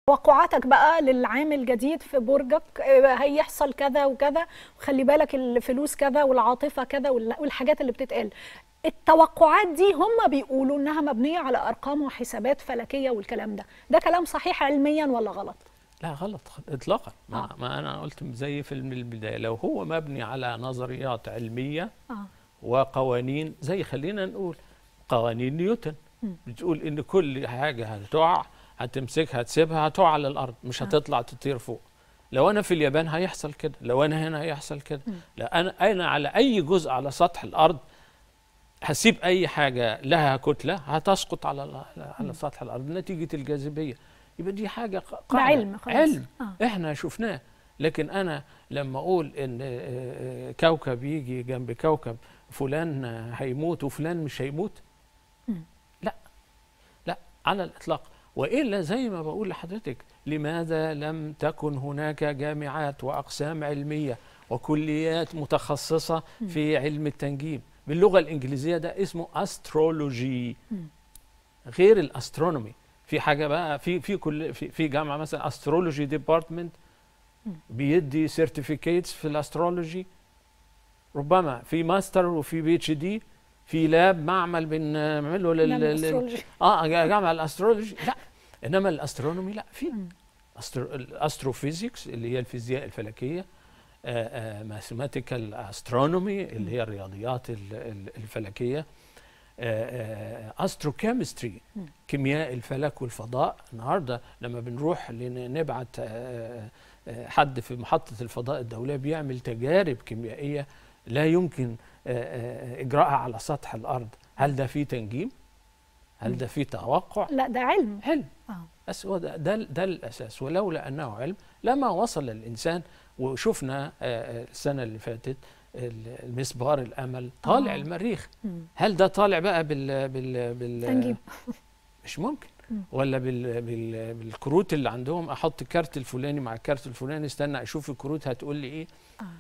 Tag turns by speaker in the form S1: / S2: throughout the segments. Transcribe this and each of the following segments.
S1: توقعاتك بقى للعام الجديد في برجك آه، هيحصل كذا وكذا وخلي بالك الفلوس كذا والعاطفه كذا وال- والحاجات اللي بتتقال التوقعات دي هم بيقولوا انها مبنيه على ارقام وحسابات فلكيه والكلام ده ده كلام صحيح علميا ولا غلط
S2: لا غلط اطلاقا ما,
S1: آه.
S2: ما انا قلت زي في البدايه لو هو مبني على نظريات علميه
S1: اه
S2: وقوانين زي خلينا نقول قوانين نيوتن بتقول ان كل حاجه هتقع هتمسكها تسيبها هتقع على الارض مش هتطلع تطير فوق لو انا في اليابان هيحصل كده لو انا هنا هيحصل كده لا انا انا على اي جزء على سطح الارض هسيب اي حاجه لها كتله هتسقط على على سطح الارض نتيجه الجاذبيه يبقى دي حاجه ق- قاعدة.
S1: علم خلاص.
S2: علم
S1: آه.
S2: احنا شفناه لكن انا لما اقول ان آه، آه، كوكب يجي جنب كوكب فلان هيموت وفلان مش هيموت لا لا على الاطلاق والا زي ما بقول لحضرتك لماذا لم تكن هناك جامعات واقسام علميه وكليات متخصصه في علم التنجيم باللغه الانجليزيه ده اسمه استرولوجي غير الاسترونومي في حاجه بقى في في كل في, في جامعه مثلا استرولوجي ديبارتمنت بيدي سيرتيفيكيتس في الاسترولوجي ربما في ماستر وفي بي اتش دي في لاب معمل بنعمله لل
S1: نعمل
S2: لل-
S1: أسترولوجي.
S2: اه جامعه الاسترولوجي لا انما الاسترونومي لا في أسترو الاستروفيزيكس اللي هي الفيزياء الفلكيه ماثيماتيكال استرونومي اللي هي الرياضيات ال- ال- الفلكيه استروكيمستري كيمياء الفلك والفضاء النهارده لما بنروح لن- نبعت آه، آه، حد في محطه الفضاء الدوليه بيعمل تجارب كيميائيه لا يمكن آه، آه، اجراءها على سطح الارض هل ده فيه تنجيم هل ده فيه توقع
S1: لا ده علم
S2: علم
S1: اه
S2: بس هو ده, ده, ده الاساس ولولا انه علم لما وصل الانسان وشفنا آه، آه، السنه اللي فاتت ال- المسبار الامل طالع
S1: آه.
S2: المريخ
S1: مم.
S2: هل ده طالع بقى بال بال بال
S1: تنجيم.
S2: مش ممكن
S1: مم.
S2: ولا بال بال بالكروت اللي عندهم احط الكارت الفلاني مع الكارت الفلاني استنى اشوف الكروت هتقول لي ايه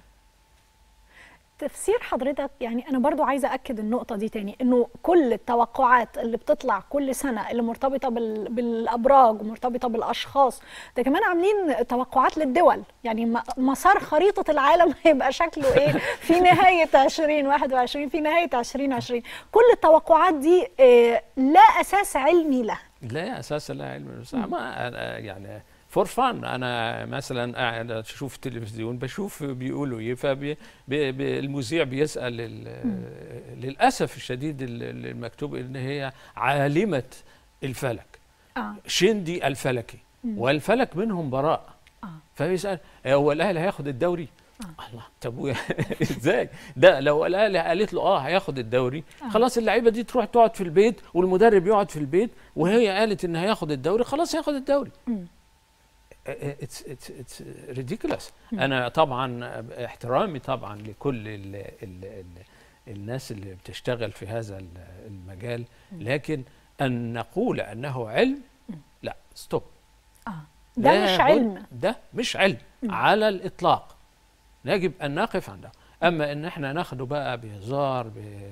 S1: تفسير حضرتك يعني انا برضو عايزه اكد النقطه دي تاني انه كل التوقعات اللي بتطلع كل سنه اللي مرتبطه بال... بالابراج ومرتبطه بالاشخاص ده كمان عاملين توقعات للدول يعني م- مسار خريطه العالم هيبقى شكله ايه في نهايه 2021 في نهايه 2020 كل التوقعات دي آه، لا اساس علمي لها
S2: لا اساس لا علم ولا بتاع. ما أنا يعني فور فان انا مثلا قاعد اشوف تلفزيون بشوف بيقولوا ايه فالمذيع بيسال ال- للاسف الشديد ال- ال- المكتوب ان هي عالمه الفلك
S1: اه
S2: شندي الفلكي والفلك منهم براء
S1: اه
S2: فبيسال هو الاهلي هياخد الدوري الله طب و- ازاي ده لو الاهلي قالت له اه هياخد الدوري خلاص اللعيبه دي تروح تقعد في البيت والمدرب يقعد في البيت وهي قالت ان هياخد الدوري خلاص هياخد الدوري
S1: مم.
S2: اتس اتس اتس ريديكولس انا طبعا احترامي طبعا لكل ال ال ال الناس اللي بتشتغل في هذا ال- المجال لكن ان نقول انه علم لا ستوب
S1: اه ده
S2: لا
S1: مش
S2: بد-
S1: علم
S2: ده مش علم على الاطلاق يجب ان نقف عنده اما ان احنا ناخده بقى بهزار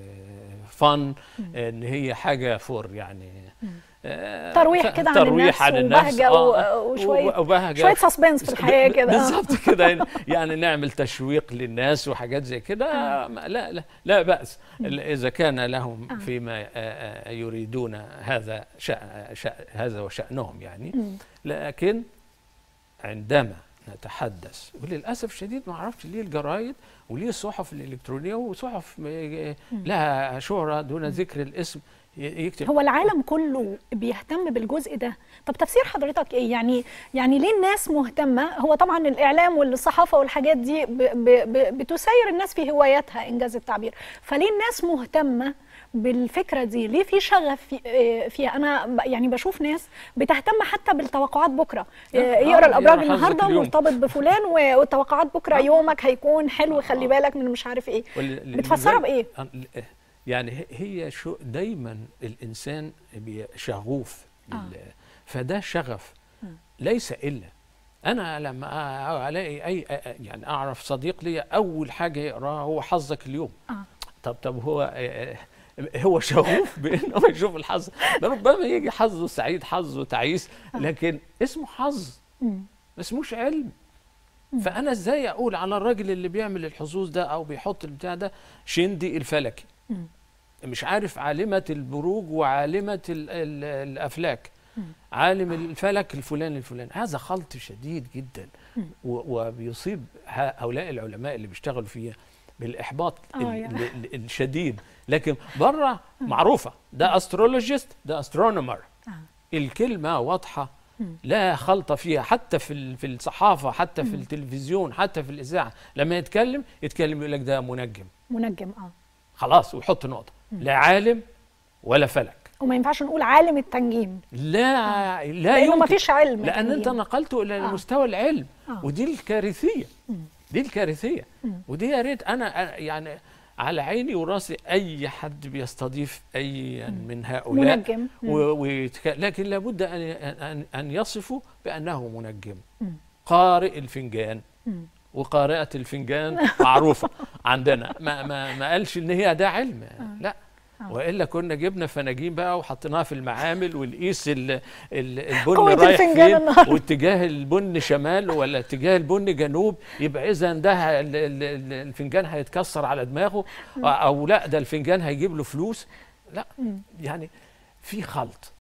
S2: بفن ان هي حاجه فور يعني آه،
S1: ترويح
S2: ف-
S1: كده عن
S2: ترويح
S1: النفس
S2: عن النفس
S1: وبهجة
S2: آه،
S1: و- وشوية-
S2: وبهجة
S1: شويه سسبنس في الحياه كده آه.
S2: بالظبط كده يعني نعمل تشويق للناس وحاجات زي كده ما- لا لا لا باس ال- اذا كان لهم فيما آه، آه، يريدون هذا شأن شأن هذا وشأنهم يعني لكن عندما نتحدث وللاسف الشديد ما اعرفش ليه الجرايد وليه الصحف الالكترونيه وصحف م- لها شهره دون ذكر الاسم ي- يكتب
S1: هو العالم كله بيهتم بالجزء ده طب تفسير حضرتك ايه يعني يعني ليه الناس مهتمه هو طبعا الاعلام والصحافه والحاجات دي ب ب ب بتسير الناس في هواياتها انجاز التعبير فليه الناس مهتمه بالفكره دي ليه في شغف في آه، فيها انا ب- يعني بشوف ناس بتهتم حتى بالتوقعات بكره آه،
S2: آه،
S1: يقرا الابراج
S2: يقرا حظك
S1: النهارده
S2: اليوم.
S1: مرتبط بفلان و- والتوقعات بكره يومك هيكون حلو خلي
S2: آه.
S1: بالك من مش عارف ايه
S2: وال-
S1: بتفسرها
S2: لذلك-
S1: بايه
S2: أن- يعني ه- هي شو دايما الانسان بي- شغوف
S1: آه.
S2: بال- فده شغف ليس الا انا لما أ- الاقي اي أ- يعني اعرف صديق لي اول حاجه يقراها هو حظك اليوم
S1: اه
S2: طب طب هو آه، هو شغوف بانه يشوف الحظ ده ربما يجي حظه سعيد حظه تعيس لكن اسمه حظ
S1: مم.
S2: ما اسموش علم فانا ازاي اقول على الراجل اللي بيعمل الحظوظ ده او بيحط البتاع ده شندي الفلكي
S1: مم.
S2: مش عارف عالمة البروج وعالمة ال ال الأفلاك عالم الفلك الفلاني الفلاني هذا خلط شديد جدا و- وبيصيب هؤلاء العلماء اللي بيشتغلوا فيها بالإحباط
S1: آه،
S2: ال-
S1: يعني.
S2: ال- ال- الشديد لكن بره معروفة ده أسترولوجيست ده أسترونومر
S1: آه.
S2: الكلمة واضحة
S1: مم.
S2: لا خلط فيها حتى في ال- في الصحافة حتى في التلفزيون حتى في الإذاعة لما يتكلم يتكلم يقول لك ده منجم
S1: منجم اه
S2: خلاص ويحط نقطة لا عالم ولا فلك
S1: وما ينفعش نقول عالم التنجيم
S2: لا لا
S1: لانه ما
S2: يمكن
S1: فيش علم
S2: لان انت
S1: تنجيم.
S2: نقلته الى
S1: آه.
S2: مستوى العلم
S1: آه.
S2: ودي الكارثيه دي الكارثيه ودي يا ريت انا أنا يعني على عيني وراسي اي حد بيستضيف اي من هؤلاء
S1: منجم مم.
S2: و... ويتك... لكن لابد ان ان ان يصفوا بانه منجم
S1: مم.
S2: قارئ الفنجان
S1: مم.
S2: وقارئة الفنجان معروفة عندنا ما ما ما قالش ان هي ده علم لا
S1: آه.
S2: والا كنا جبنا فناجين بقى وحطيناها في المعامل ونقيس ال- ال- البن
S1: قوة
S2: رايح
S1: الفنجان
S2: فين
S1: النهاردة.
S2: واتجاه البن شمال ولا اتجاه البن جنوب يبقى اذا ده ه- ال- ال- ال- الفنجان هيتكسر على دماغه او لا ده الفنجان هيجيب له فلوس لا
S1: مم.
S2: يعني في خلط